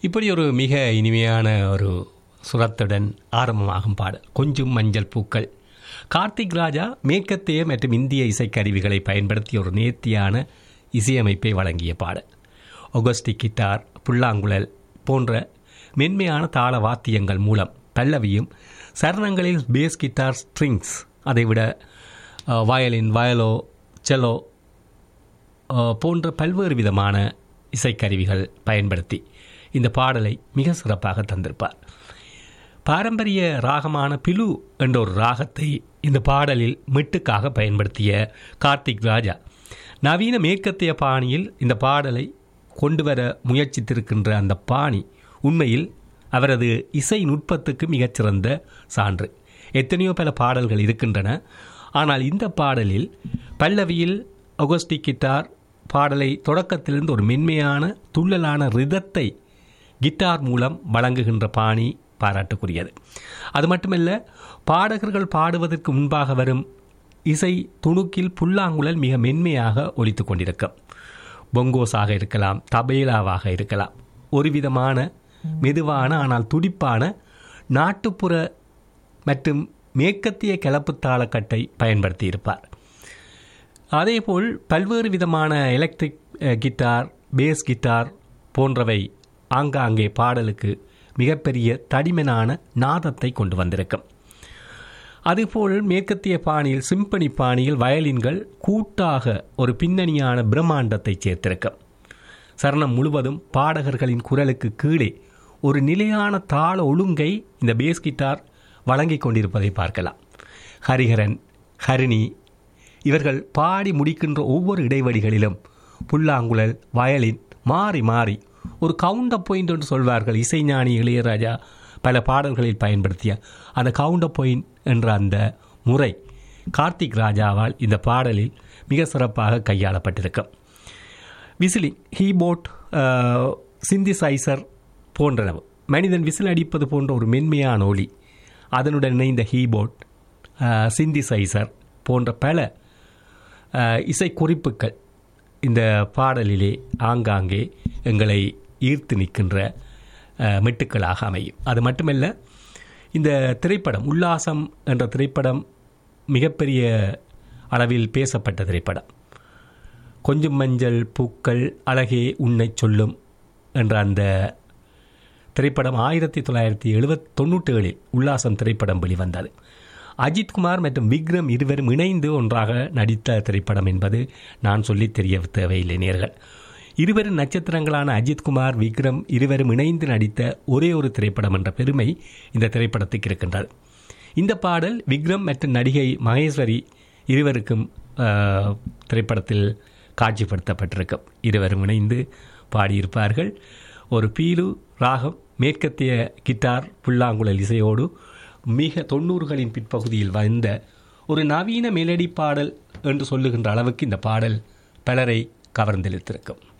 இப்படி ஒரு மிக இனிமையான ஒரு சுரத்துடன் ஆரம்பமாகும் பாடல் கொஞ்சம் மஞ்சள் பூக்கள் கார்த்திக் ராஜா மேற்கத்திய மற்றும் இந்திய இசைக்கருவிகளை பயன்படுத்தி ஒரு நேர்த்தியான இசையமைப்பை வழங்கிய பாடல் ஒகஸ்டிக் கிட்டார் புல்லாங்குழல் போன்ற மென்மையான தாள வாத்தியங்கள் மூலம் பல்லவியும் சரணங்களில் பேஸ் கிட்டார் ஸ்ட்ரிங்ஸ் அதைவிட அஹ், வயலின் வயலோ செலோ அஹ், போன்ற பல்வேறு விதமான இசைக்கருவிகள் பயன்படுத்தி இந்த பாடலை மிக சிறப்பாக தந்திருப்பார் பாரம்பரிய ராகமான பிலு என்ற ஒரு ராகத்தை இந்த பாடலில் மெட்டுக்காக பயன்படுத்திய கார்த்திக் ராஜா நவீன மேற்கத்திய பாணியில் இந்த பாடலை கொண்டு வர முயற்சித்திருக்கின்ற அந்த பாணி உண்மையில் அவரது இசை நுட்பத்துக்கு மிகச்சிறந்த சான்று எத்தனையோ பல பாடல்கள் இருக்கின்றன ஆனால் இந்த பாடலில் பல்லவியில் ஒகஸ்டிக் கிட்டார் பாடலை தொடக்கத்திலிருந்து ஒரு மென்மையான துள்ளலான ரிதத்தை கிட்டார் மூலம் வழங்குகின்ற பாணி பாராட்டுக்குரியது அது மட்டுமல்ல பாடகர்கள் பாடுவதற்கு முன்பாக வரும் இசை துணுக்கில் புல்லாங்குழல் மிக மென்மையாக ஒலித்து கொண்டிருக்கும் பொங்கோஸாக இருக்கலாம் தபேலாவாக இருக்கலாம் ஒரு விதமான மெதுவான ஆனால் துடிப்பான நாட்டுப்புற மற்றும் மேற்கத்திய கிளப்பு தாளக்கட்டை பயன்படுத்தியிருப்பார் அதேபோல் பல்வேறு விதமான electric ah, guitar bass guitar போன்றவை ஆங்காங்கே பாடலுக்கு மிகப்பெரிய தடிமனான நாதத்தை கொண்டு வந்திருக்கும் அதுபோல் மேற்கத்திய பாணியில் சிம்பனி பாணியில் வயலின்கள் கூட்டாக ஒரு பின்னணியான பிரம்மாண்டத்தை சேர்த்திருக்கும் சரணம் முழுவதும் பாடகர்களின் குரலுக்கு கீழே ஒரு நிலையான தாள ஒழுங்கை இந்த பேஸ் கிட்டார் வழங்கிக் கொண்டிருப்பதை பார்க்கலாம் ஹரிஹரன் ஹரிணி இவர்கள் பாடி முடிக்கின்ற ஒவ்வொரு இடைவெளிகளிலும் புல்லாங்குழல் வயலின் மாறி மாறி ஒரு கவுண்டர் பாயிண்ட் என்று சொல்வார்கள் இசைஞானி இளையராஜா பல பாடல்களில் பயன்படுத்திய அந்த கவுண்டர் பாயிண்ட் என்ற அந்த முறை கார்த்திக் ராஜாவால் இந்த பாடலில் மிக சிறப்பாக கையாளப்பட்டிருக்கும் விசிலிங் ஹீபோட் சிந்திசைசர் போன்றனவு மனிதன் விசில் அடிப்பது போன்ற ஒரு மென்மையான ஒளி அதனுடன் இணைந்த ஹீபோட் சிந்திசைசர் போன்ற பல அஹ், இசைக்குறிப்புகள் இந்த பாடலிலே ஆங்காங்கே எங்களை ஈர்த்து நிற்கின்ற அஹ், மெட்டுக்களாக அமையும் அது மட்டுமல்ல இந்த திரைப்படம் உல்லாசம் என்ற திரைப்படம் மிகப்பெரிய அளவில் பேசப்பட்ட திரைப்படம் கொஞ்சம் மஞ்சள் பூக்கள் அழகே உன்னை சொல்லும் என்ற அந்த திரைப்படம் ஆயிரத்தி தொள்ளாயிரத்தி எழுபத் தொண்ணூற்றி ஏழில் உல்லாசம் திரைப்படம் வெளிவந்தது அஜித்குமார் மற்றும் விக்ரம் இருவரும் இணைந்து ஒன்றாக நடித்த திரைப்படம் என்பது நான் சொல்லித் தெரிய தேவையில்லை நேர்கள் இருவரும் நட்சத்திரங்களான அஜித்குமார் விக்ரம் இருவரும் இணைந்து நடித்த ஒரே ஒரு திரைப்படம் என்ற பெருமை இந்த திரைப்படத்துக்கு இருக்கின்றது இந்த பாடல் விக்ரம் மற்றும் நடிகை மகேஸ்வரி இருவருக்கும் ஆஹ், திரைப்படத்தில் காட்சிப்படுத்தப்பட்டிருக்கும் இருவரும் இணைந்து பாடியிருப்பார்கள் ஒரு பீலு ராகம் மேற்கத்திய கிட்டார் புல்லாங்குழல் இசையோடு மிக தொண்ணூறுகளின் பிற்பகுதியில் வந்த ஒரு நவீன மெலடி பாடல் என்று சொல்லுகின்ற அளவுக்கு இந்த பாடல் பலரை கவர்ந்தெழுத்திருக்கும்